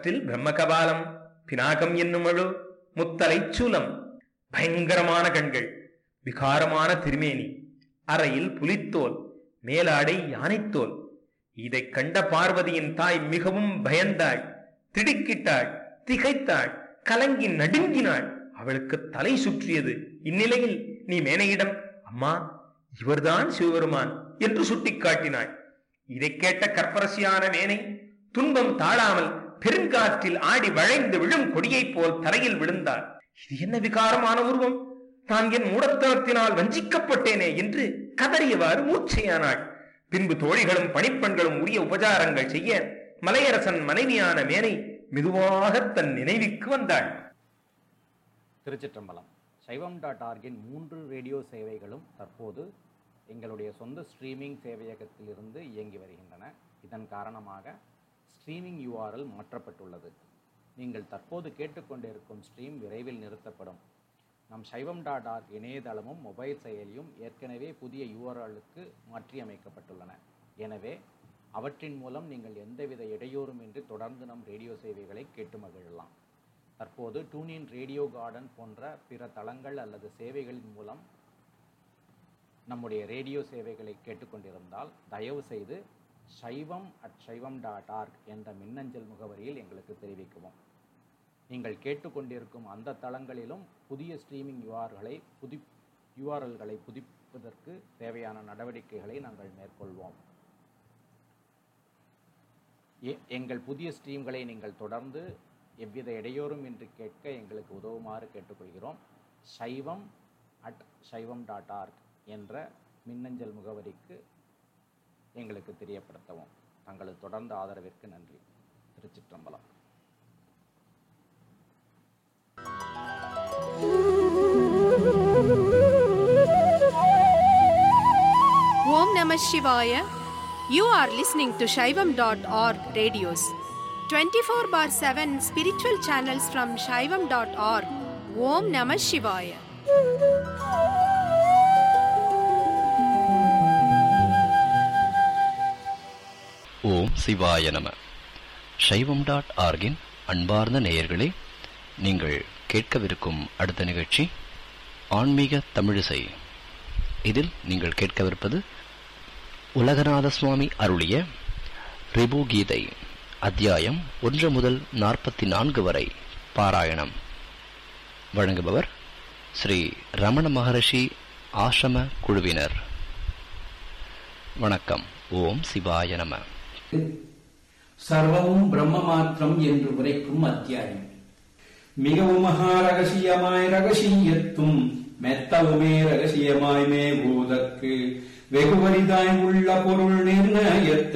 பற்றில் பிரம்மகபாலம் பினாகம் என்னும் அழு முத்தலைச் சூலம் பயங்கரமான கண்கள் விகாரமான திருமேனி அறையில் புலித்தோல் மேலாடை யானைத்தோல் இதைக் கண்ட பார்வதியின் தாய் மிகவும் பயந்தாள் திடுக்கிட்டாள் திகைத்தாள் கலங்கி நடுங்கினாள் அவளுக்கு தலை சுற்றியது இந்நிலையில் நீ மேனையிடம் அம்மா இவர்தான் சிவபெருமான் என்று சுட்டிக்காட்டினாள் இதைக் கேட்ட கற்பரசியான மேனை துன்பம் தாழாமல் பெருங்காற்றில் ஆடி வளைந்து விழும் கொடியைப் போல் தரையில் விழுந்தாள் இது என்ன விகாரமான உருவம் நான் என் மூடத்தனத்தினால் வஞ்சிக்கப்பட்டேனே என்று கதறியவாறு மூர்ச்சையானாள் பின்பு தோழிகளும் பணிப்பெண்களும் உரிய உபசாரங்கள் செய்ய மலையரசன் மனைவியான மேனை மெதுவாக தன் நினைவுக்கு வந்தாள் திருச்சிற்றம்பலம் சைவம் டாட் ஆர்கின் மூன்று ரேடியோ சேவைகளும் தற்போது எங்களுடைய சொந்த ஸ்ட்ரீமிங் சேவையகத்திலிருந்து இயங்கி வருகின்றன இதன் காரணமாக ஸ்ட்ரீமிங் யூஆர்எல் மாற்றப்பட்டுள்ளது நீங்கள் தற்போது கேட்டுக்கொண்டிருக்கும் ஸ்ட்ரீம் விரைவில் நிறுத்தப்படும் நம் சைவம் டாட் ஆர்க் இணையதளமும் மொபைல் செயலியும் ஏற்கனவே புதிய யூஆர்எலுக்கு மாற்றியமைக்கப்பட்டுள்ளன எனவே அவற்றின் மூலம் நீங்கள் எந்தவித இடையூறுமின்றி தொடர்ந்து நம் ரேடியோ சேவைகளை கேட்டு மகிழலாம் தற்போது டூனின் ரேடியோ கார்டன் போன்ற பிற தளங்கள் அல்லது சேவைகளின் மூலம் நம்முடைய ரேடியோ சேவைகளை கேட்டுக்கொண்டிருந்தால் தயவு செய்து சைவம் அட் சைவம் டாட் ஆர்க் என்ற மின்னஞ்சல் முகவரியில் எங்களுக்கு தெரிவிக்கவும் நீங்கள் கேட்டுக்கொண்டிருக்கும் அந்த தளங்களிலும் புதிய ஸ்ட்ரீமிங் யூஆர்களை புதி யூஆர்எல்களை புதுப்பிப்பதற்கு தேவையான நடவடிக்கைகளை நாங்கள் மேற்கொள்வோம் எ- எங்கள் புதிய ஸ்ட்ரீம்களை நீங்கள் தொடர்ந்து எவ்வித இடையூறும் இன்றி கேட்க எங்களுக்கு உதவுமாறு கேட்டுக்கொள்கிறோம் சைவம் அட் சைவம் டாட் ஆர்க் என்ற மின்னஞ்சல் முகவரிக்கு எங்களுக்கு தெரியப்படுத்தவும் தங்களது தொடர்ந்த ஆதரவிற்கு நன்றி திருச்சிற்றம்பலம் Om Namah Shivaya. You are listening to Shaivam.org radios. 24 bar 7 spiritual channels from Shaivam.org. Om Namah Shivaya. ஓம் சிவாய நம சைவம் டாட் ஆர்கின் அன்பார்ந்த நேயர்களே நீங்கள் கேட்கவிருக்கும் அடுத்த நிகழ்ச்சி ஆன்மீக தமிழிசை இதில் நீங்கள் கேட்கவிருப்பது உலகநாத சுவாமி அருளிய ரிபு கீதை அத்தியாயம் ஒன்று முதல் நாற்பத்தி நான்கு வரை பாராயணம் வழங்குபவர் ஸ்ரீ ரமண மகரிஷி ஆசிரம குழுவினர் வணக்கம் ஓம் சிவாய நம சர்வமும் பிரம்ம மாத்திரம் என்று உரைக்கும் அத்தியாயம் மிகவும் மகா ரகசியமாய் ரகசியத்தும் மெத்தவுமே ரகசியமாய் மேபூதற்கு வெகுவரிதாய் உள்ள பொருள் நிர்ணயத்தை